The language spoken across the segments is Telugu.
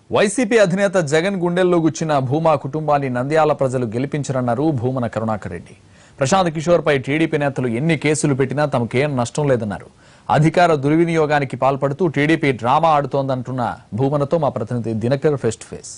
వైసీపీ అధినేత జగన్ గుండెల్లో గుచ్చిన భూమా కుటుంబాన్ని నంద్యాల ప్రజలు గెలిపించరన్నారు భూమన కరుణాకర్ రెడ్డి ప్రశాంత్ కిషోర్ పై టీడీపీ నేతలు ఎన్ని కేసులు పెట్టినా తమకేం నష్టం లేదన్నారు అధికార దుర్వినియోగానికి పాల్పడుతూ టీడీపీ డ్రామా ఆడుతోందంటున్న భూమనతో మా ప్రతినిధి Dinakar face to face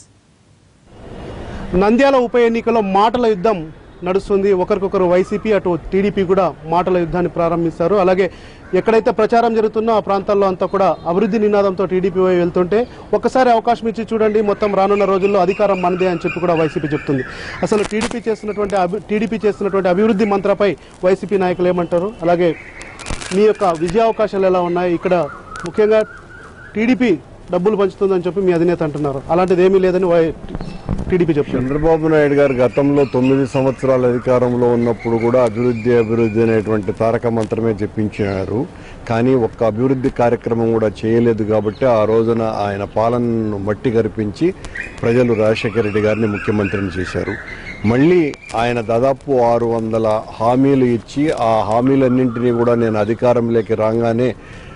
Nandyal ఉప ఎన్నికలో మాటల యుద్ధం నడుస్తుంది ఒకరికొకరు వైసీపీ అటు టీడీపీ కూడా మాటల యుద్ధాన్ని ప్రారంభిస్తారు అలాగే ఎక్కడైతే ప్రచారం జరుగుతుందో ఆ ప్రాంతాల్లో అంతా కూడా అభివృద్ధి నినాదంతో టీడీపీ వైపు వెళ్తుంటే ఒక్కసారి అవకాశం ఇచ్చి చూడండి మొత్తం రానున్న రోజుల్లో అధికారం మనదే అని చెప్పి కూడా వైసీపీ చెప్తుంది అసలు టీడీపీ చేస్తున్నటువంటి అభి టీడీపీ చేస్తున్నటువంటి అభివృద్ధి మంత్రపై వైసీపీ నాయకులు ఏమంటారు అలాగే మీ యొక్క విజయావకాశాలు ఎలా ఉన్నాయి ఇక్కడ ముఖ్యంగా టీడీపీ డబ్బులు పంచుతుందని చెప్పి మీ అధినేత అంటున్నారు అలాంటిది ఏమీ లేదని వై- టీడీపీ చెప్తుంది చంద్రబాబు నాయుడు గారు గతంలో తొమ్మిది సంవత్సరాల అధికారంలో ఉన్నప్పుడు కూడా అభివృద్ధి అభివృద్ధి అనేటువంటి తారక మంత్రమే చెప్పించారు కానీ ఒక్క అభివృద్ధి కార్యక్రమం కూడా చేయలేదు కాబట్టి ఆ రోజున ఆయన పాలనను మట్టి గరిపించి ప్రజలు రాజశేఖర రెడ్డి గారిని ముఖ్యమంత్రిని చేశారు మళ్ళీ ఆయన దాదాపు ఆరు వందల హామీలు ఇచ్చి ఆ హామీలన్నింటినీ కూడా నేను అధికారంలోకి రాగానే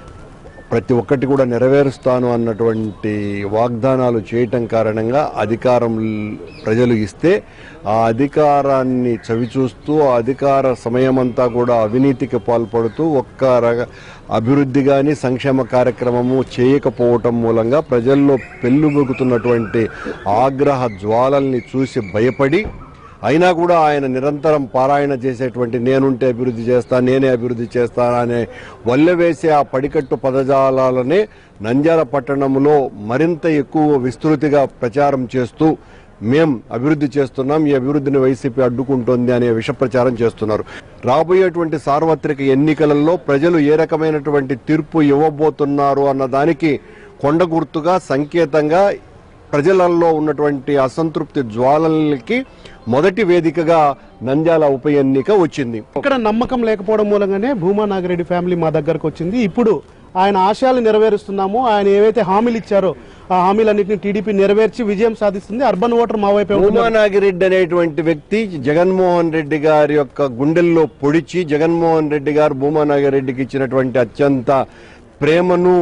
ప్రతి ఒక్కటి కూడా నెరవేరుస్తాను అన్నటువంటి వాగ్దానాలు చేయటం కారణంగా అధికారం ల్- ప్రజలు ఇస్తే ఆ అధికారాన్ని చవిచూస్తూ ఆ అధికార సమయమంతా కూడా అవినీతికి పాల్పడుతూ ఒక్క రక అభివృద్ధి కానీ సంక్షేమ కార్యక్రమము చేయకపోవటం మూలంగా ప్రజల్లో పెళ్ళుబుకుతున్నటువంటి ఆగ్రహ జ్వాలల్ని చూసి భయపడి అయినా కూడా ఆయన నిరంతరం పారాయణ చేసేటువంటి నేనుంటే అభివృద్ధి చేస్తా నేనే అభివృద్ధి చేస్తా అనే వల్లెవేసే ఆ పడికట్టు పదజాలాలనే నంద్యాల పట్టణంలో మరింత ఎక్కువ విస్తృతిగా ప్రచారం చేస్తూ మేం అభివృద్ధి చేస్తున్నాం ఈ అభివృద్ధిని వైసీపీ అడ్డుకుంటోంది అనే విష ప్రచారం చేస్తున్నారు రాబోయేటువంటి సార్వత్రిక ఎన్నికలలో ప్రజలు ఏ రకమైనటువంటి తీర్పు ఇవ్వబోతున్నారు అన్న దానికి కొండ గుర్తుగా సంకేతంగా ప్రజలలో ఉన్నటువంటి అసంతృప్తి జ్వాలలకి మొదటి వేదికగా నంద్యాల ఉప ఎన్నిక వచ్చింది ఇక్కడ నమ్మకం లేకపోవడం మూలంగానే భూమా నాగిరెడ్డి ఫ్యామిలీ మా దగ్గరకు వచ్చింది ఇప్పుడు ఆయన ఆశయాలు నెరవేరుస్తున్నాము ఆయన ఏవైతే హామీలు ఇచ్చారో ఆ హామీలన్నింటినీ టీడీపీ నెరవేర్చి విజయం సాధిస్తుంది అర్బన్ ఓటర్ మా వైపే ఉంటుంది భూమానాగిరెడ్డి అనేటువంటి వ్యక్తి జగన్మోహన్ రెడ్డి గారి యొక్క గుండెల్లో పొడిచి జగన్మోహన్ రెడ్డి గారు భూమానాగిరెడ్డికి ఇచ్చినటువంటి అత్యంత ప్రేమను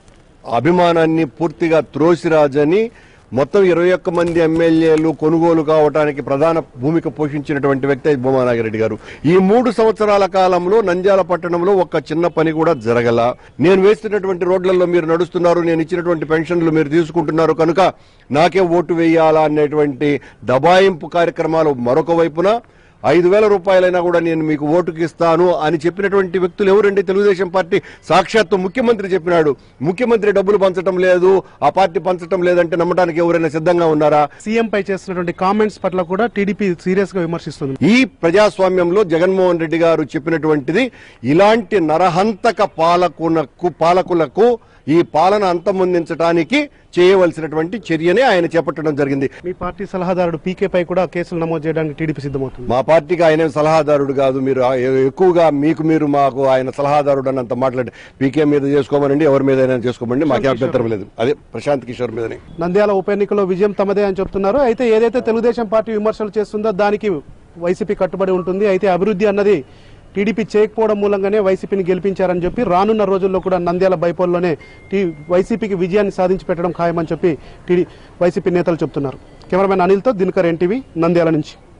అభిమానాన్ని పూర్తిగా త్రోసిరాజని మొత్తం ఇరవై ఒక్క మంది ఎమ్మెల్యేలు కొనుగోలు కావడానికి ప్రధాన భూమిక పోషించినటువంటి వ్యక్తి భూమానాగిరెడ్డి గారు ఈ మూడు సంవత్సరాల కాలంలో నంద్యాల పట్టణంలో ఒక చిన్న పని కూడా జరగల నేను వేస్తున్నటువంటి రోడ్లలో మీరు నడుస్తున్నారు నేను ఇచ్చినటువంటి పెన్షన్లు మీరు తీసుకుంటున్నారు కనుక నాకే ఓటు వేయాలా అనేటువంటి దబాయింపు కార్యక్రమాలు మరొక వైపున ఐదు వేల రూపాయలైనా కూడా నేను మీకు ఓటుకి ఇస్తాను అని చెప్పినటువంటి వ్యక్తులు ఎవరండి తెలుగుదేశం పార్టీ సాక్షాత్తు ముఖ్యమంత్రి చెప్పినాడు ముఖ్యమంత్రి డబ్బులు పంచడం లేదు ఆ పార్టీ పంచడం లేదంటే నమ్మడానికి ఎవరైనా సిద్ధంగా ఉన్నారా సీఎం పై చేస్తున్నటువంటి కామెంట్స్ పట్ల కూడా టీడీపీ సీరియస్ గా విమర్శిస్తుంది ఈ ప్రజాస్వామ్యంలో జగన్మోహన్ రెడ్డి గారు చెప్పినటువంటిది ఇలాంటి నరహంతక పాలకునకు పాలకులకు ఈ పాలన అంతమొందించడానికి చేయవలసినటువంటి చర్యనే ఆయన చేపట్టడం జరిగింది మీ పార్టీ సలహాదారుడు పీకే పై కూడా కేసులు నమోదు చేయడానికి టీడీపీ సిద్ధమవుతుంది మా పార్టీకి ఆయన సలహాదారుడు కాదు మీరు ఆ- ఎక్కువగా మీకు మీరు మాకు ఆయన సలహాదారుడు అన్నంత మాట్లాడి పీకే మీద చేసుకోమనండి ఎవరి మీద అయినా చేసుకోమండి మాకే అభ్యంతరం లేదు అదే ప్రశాంత్ కిషోర్ మీదనే నంద్యాల ఉప ఎన్నికలో విజయం తమదే అని చెప్తున్నారు అయితే ఏదైతే తెలుగుదేశం పార్టీ విమర్శలు చేస్తుందో దానికి వైసీపీ కట్టుబడి ఉంటుంది అయితే అభివృద్ధి అన్నది టీడీపీ చేయకపోవడం మూలంగానే వైసీపీని గెలిపించారని చెప్పి రానున్న రోజుల్లో కూడా నంద్యాల బైపోల్లోనే టీ వైసీపీకి విజయాన్ని సాధించి పెట్టడం ఖాయమని చెప్పి టీడీ వైసీపీ నేతలు చెప్తున్నారు కెమెరామెన్ అనిల్తో దినకర్ ఎన్టీవీ నంద్యాల నుంచి